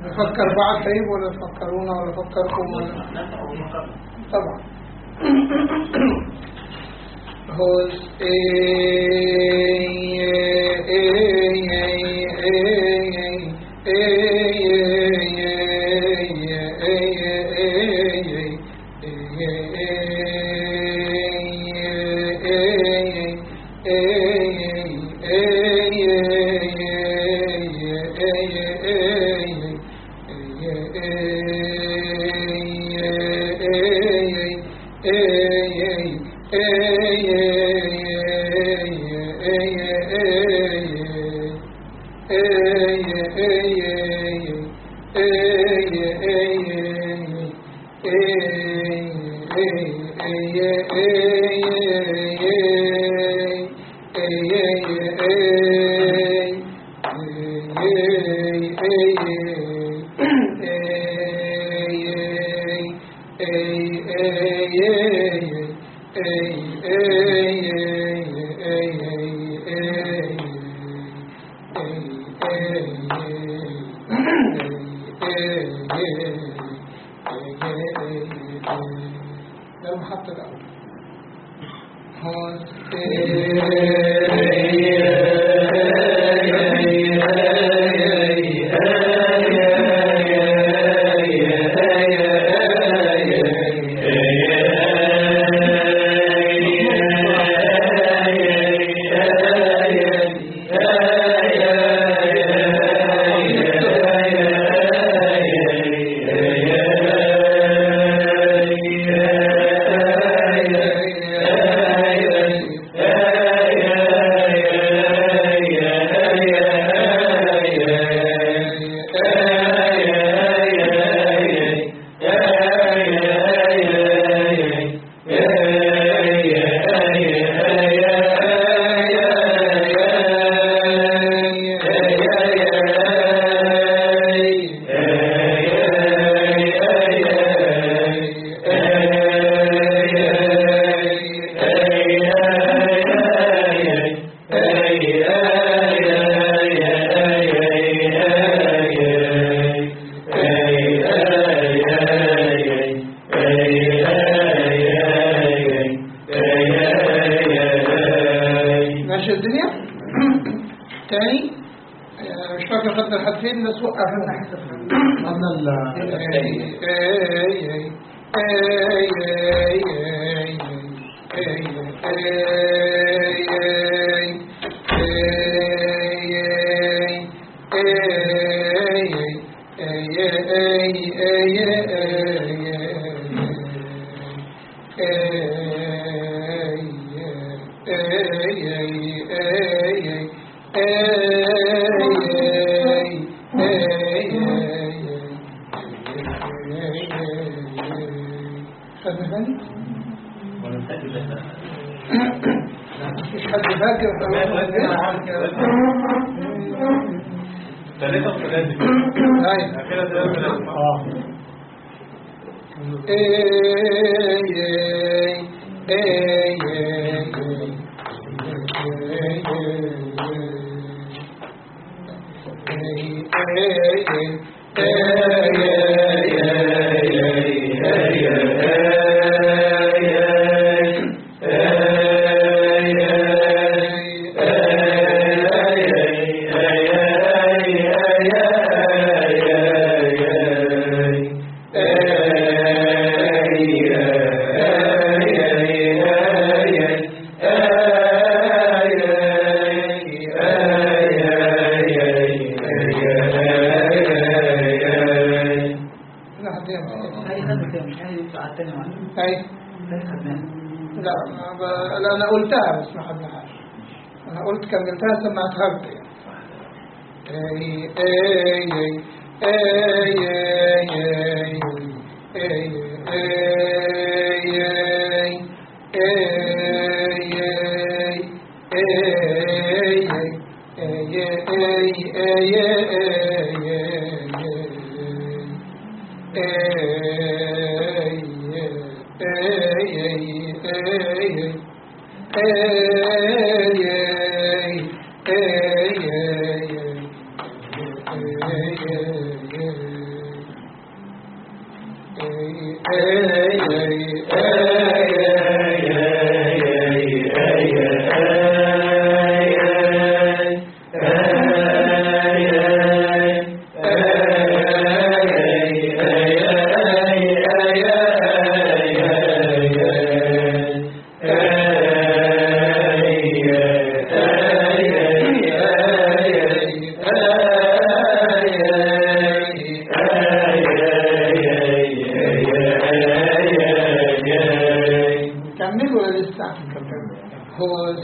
نفكر بعض طيب ولا تفكرونا ولا فكركم ولا طبعا هوس ده المحط الأول ماشي الدنيا تاني آه، مش فاكر خدنا لحد فين بس وقفنا قبل خدنا ثاني مش حد فاكر ثلاثة وثلاثة طيب أخيرا ثلاثة وثلاثة اه لحد يوم. هاي خدمة مش هاي ساعات تانية معنا هاي هاي خدمة لا ما ب- لا انا قلتها بس ما خدناهاش انا قلت كملتها سمعتها لك يعني. اي اي اي اي اي اي كمل ولا لسه؟ هو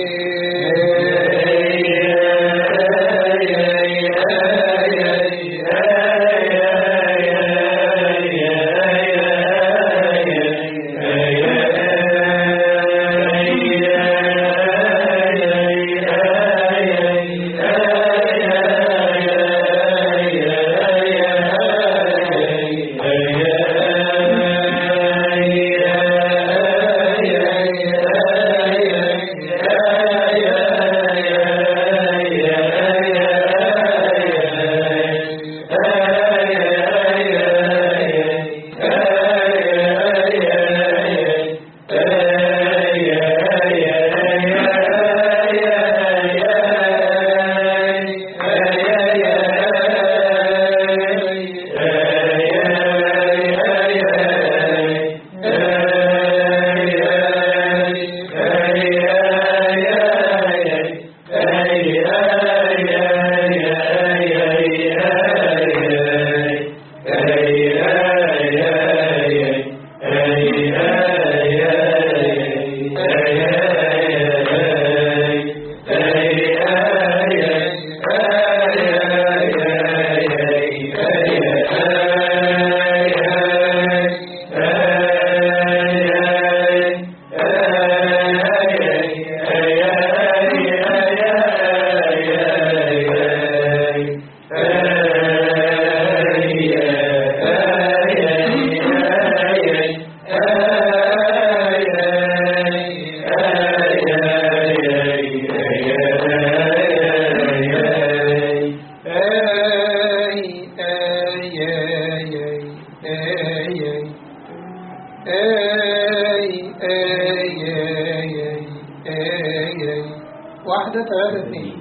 واحدة ثلاثة اثنين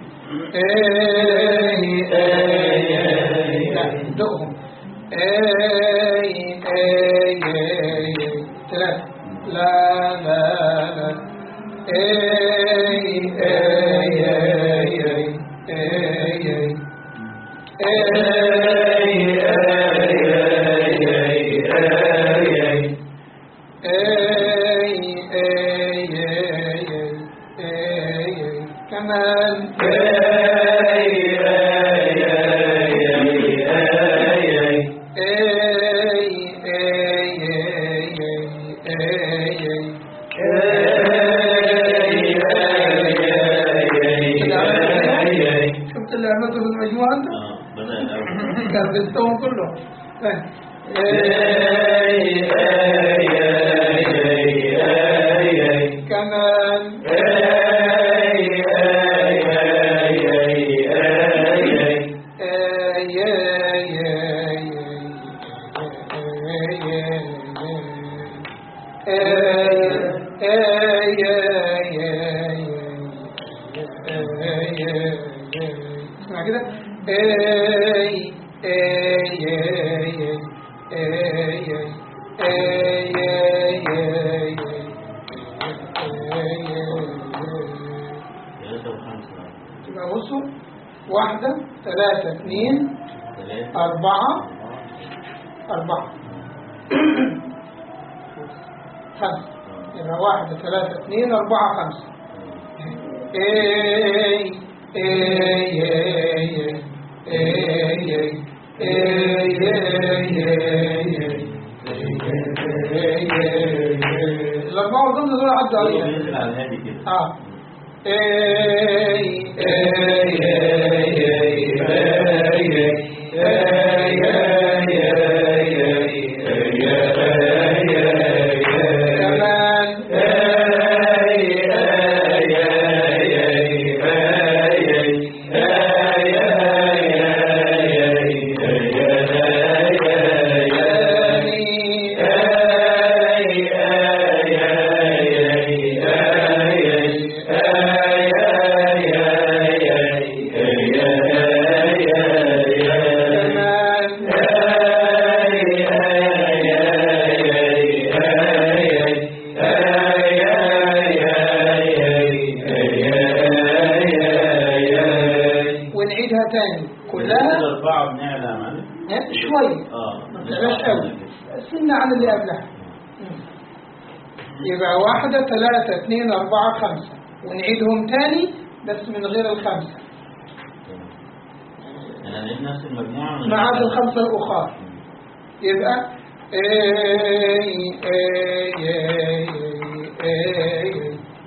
اي اي اي لا دقهم اي اي اي ثلاثة لا لا لا اي اي اي اي اي اي كمان شفت اللي عملته في المجموعة انت؟ اه بدأ الأول كربتهم كلهم طيب. كمان اسمع كده اي اي اي اي اي اي ثلاثة وخمسة تبقى بصوا واحدة ثلاثة اثنين ثلاثة أربعة أربعة أربعة خمسة يبقى واحدة ثلاثة اثنين أربعة خمسة اي اي اي اي الأربعة وظن دول عدوا هو عليها بينزل على الهادي كده اه اي اي كمان ثاني معلم ها؟ شوي اه ما تعلاش قوي سنة عن اللي قبلها يبقى واحدة ثلاثة اثنين أربعة خمسة ونعيدهم تاني بس من غير الخمسة انا لقيت نفس المجموعه من ما عدا الخمسة الأخرى يبقى اي اي اي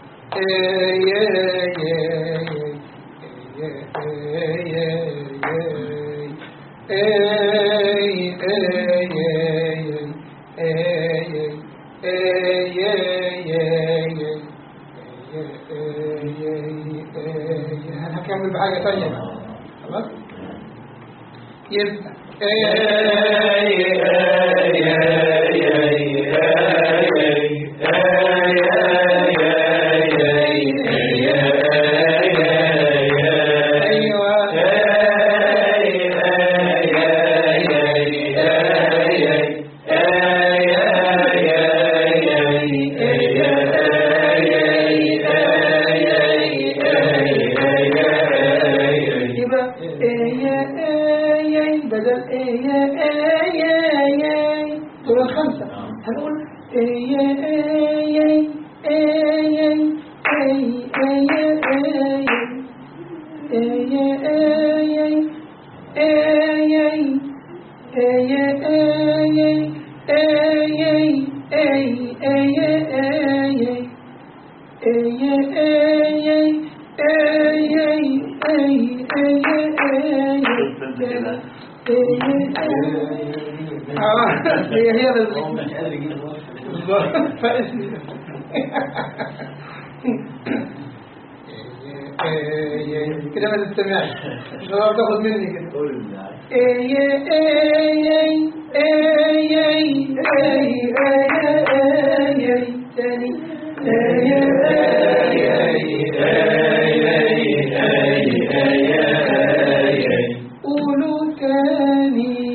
هنكمل بحاجة ثانية بقى. خلاص يبقى أيوة يبقى ايه ايه بدل ايه ايه ايه دول الخمسة هنقول ايه ايه ايه ايه هي هي بالظبط مش قادر يجيب فاسمي كده ما تستمعش مش هتعرف تاخد مني كده قول اللي عايز. اي اي اي اي اي اي اي اي تاني اي قولوا تاني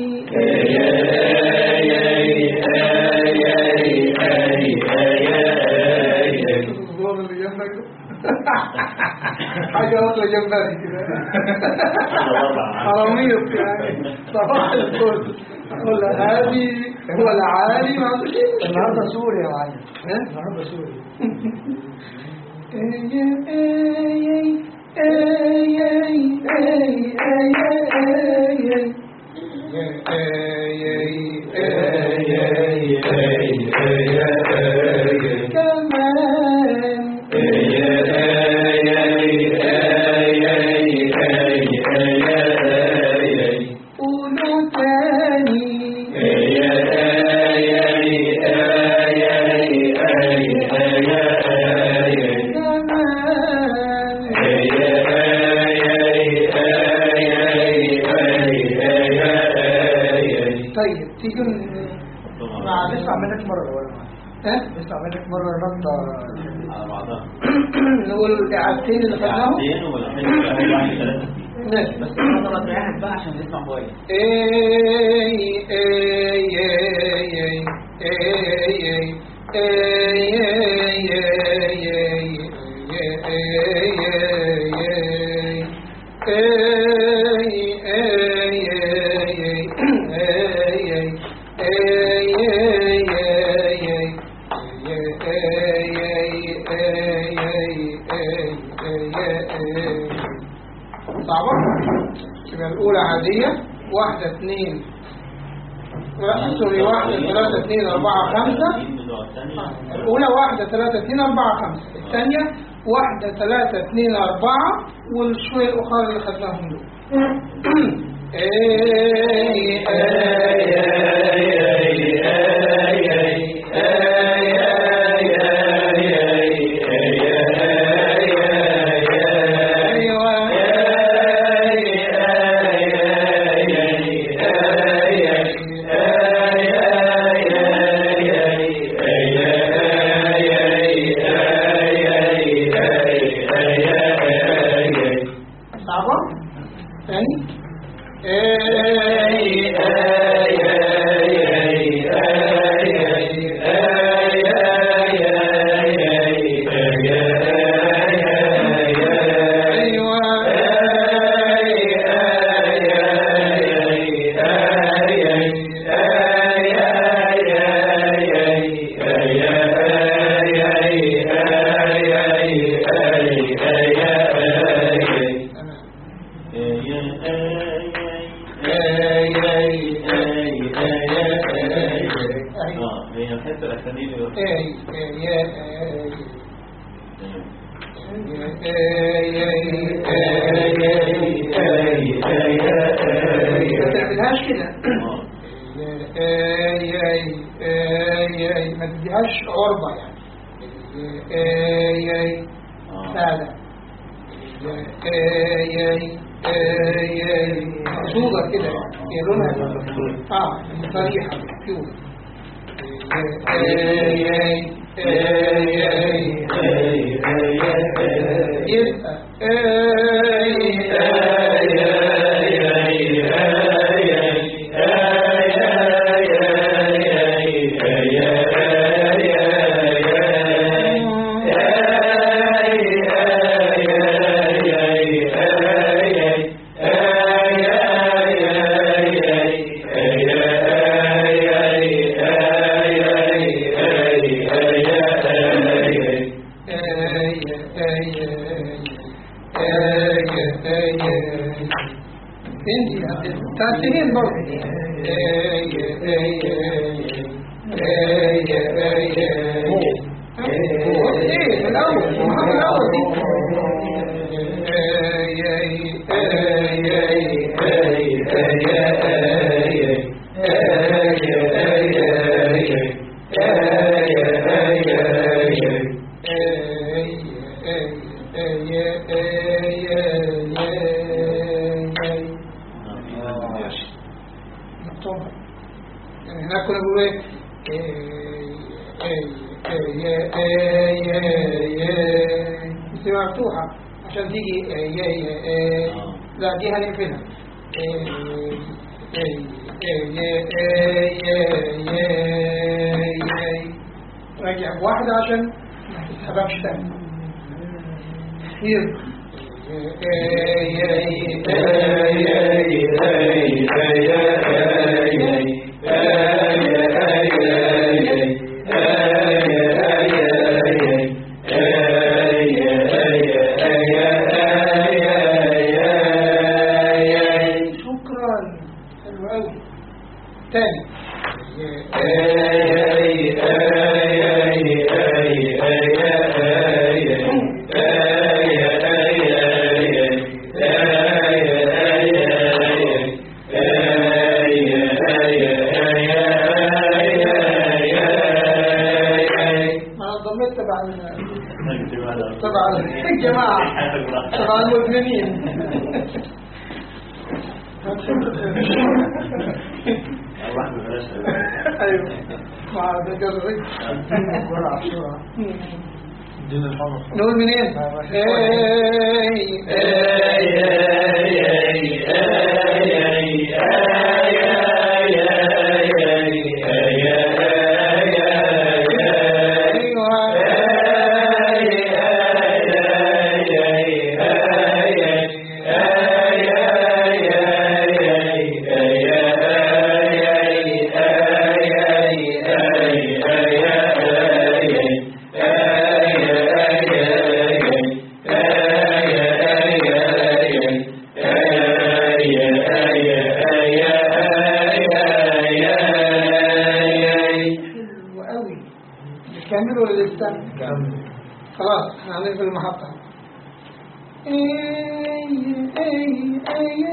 الظلام اللي جنبك ده. حاجة واصلة جنبك كده حراميط يعني صباح الفل ولا هادي ولا عالي ما عندوش اي النهارده مشكلة سوري يا معلم ها؟ النهارده سوري كمان قولوا تاني كمان طيب تيجي مع نسمع منك مره ولا ما ها نسمع منك مره رده على بعضها نقول الإعادتين اللي خدناهم ساعتين والحين بقى واحد ثلاثة ماشي بس النهارده ما تريحك بقى عشان نسمع كويس اي اي اي اي اي صعبة يبقى الأولى عادية واحدة اثنين لا، سوري واحدة ثلاثة اثنين أربعة خمسة بتوع الثانية الأولى واحدة ثلاثة اثنين أربعة خمسة الثانية واحدة ثلاثة اثنين أربعة والشوية الأخرى اللي خدناهم دول إيه، أيوة صعبة ثاني إيه، اه هي الحته الاخرانيه اللي اي اي يا اي تمام. ما تعملهاش كده اه اي اي اي اي ما تديهاش عربة يعني اي اي اه لا لا اي اي اي اي مقصودة كده يعني هي لونها اه صريحة كيوت اي اي اي اي يبقى اي اي انت تاسهين برضه ايه من الاول من الاول مكتوبة يعني هناك كنا بنقول ايه بس مفتوحة عشان تيجي اي اي اي لا دي هنقفلها راجع بواحدة عشان ما تتحركش تاني كتير شكرا حلو قوي تاني ما ضمت تبع ال- تبع الجماعة تبع المدمنين ايوه مع ذكر بسرعة بسرعة الدين الحمر نقول منين؟ اي حلو قوي نكمل ولا لسه؟ كمل خلاص احنا هنقفل المحطة اي اي اي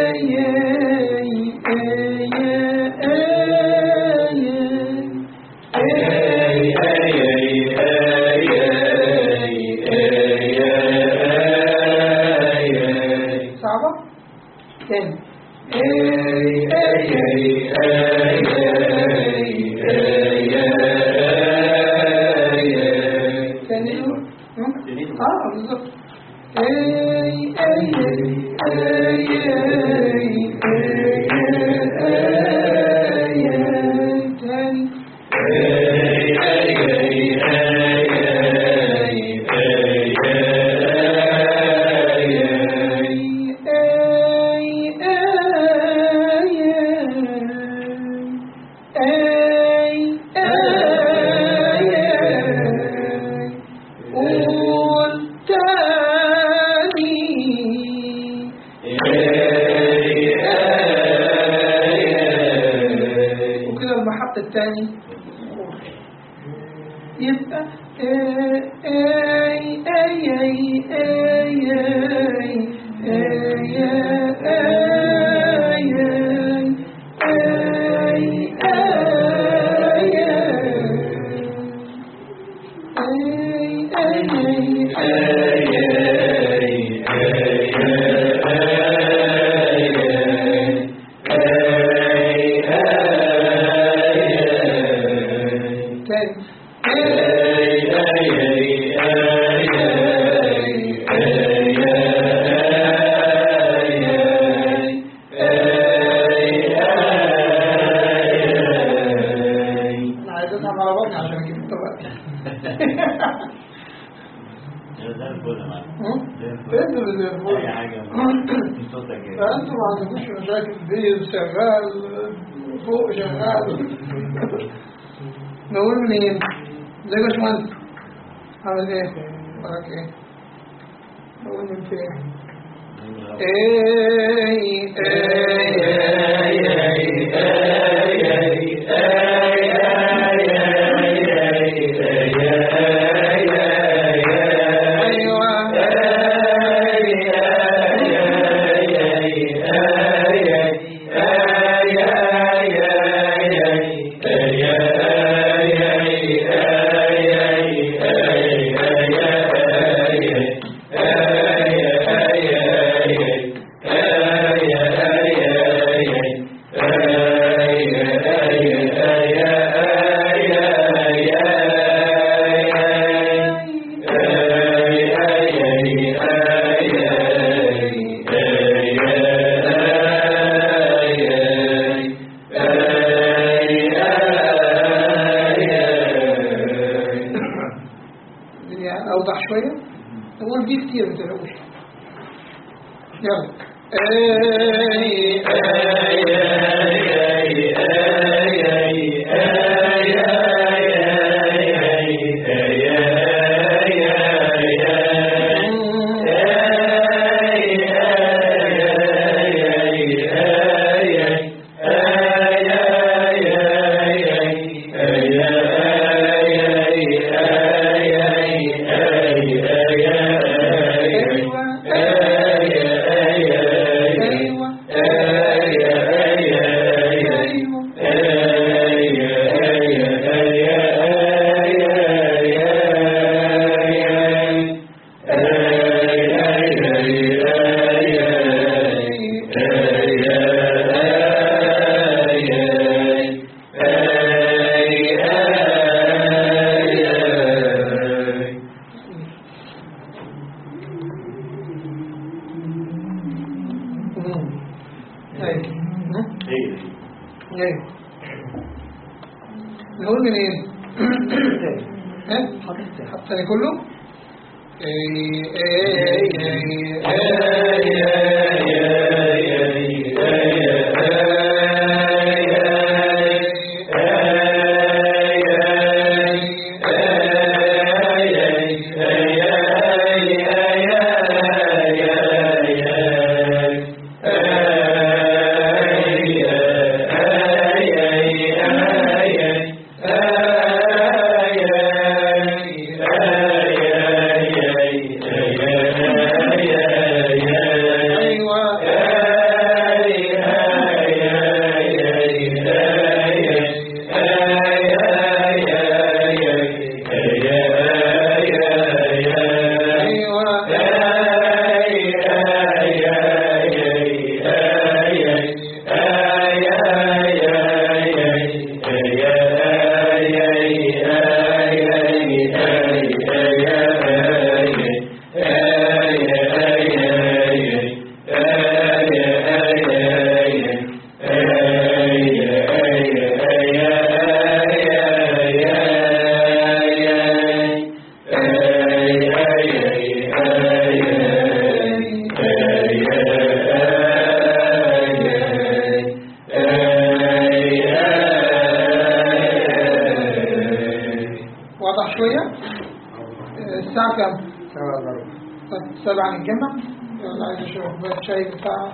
صعبة تاني تاني اه بالظبط اي اي اي تاني وكده المحط الثاني يبقى اي اي اي اي اي اي انا عايز اتعب على بطني عشان اجيب الطبق زي الفل يا معلم هم؟ زي الفل انتوا اللي زي الفل. اي حاجه صوتك ايه فانتوا ما عندكوش مشاكل بيز شغال فوق شغال نقول منين؟ زي باشمهندس عامل ايه؟ وراك ايه؟ نقول من فين؟ اي الدنيا اوضح شويه نقول دي كتير ما تلاقوش يلا اي ايوه ايوه ايوه ايه ايوه نقول منين؟ ها؟ حتى كله؟ اي اي اي ايوه شوية آه، الساعة كم؟ سبعة إلا ربع طب سبعة نتجمع يلا عايز اشرب كوباية شاي بتاع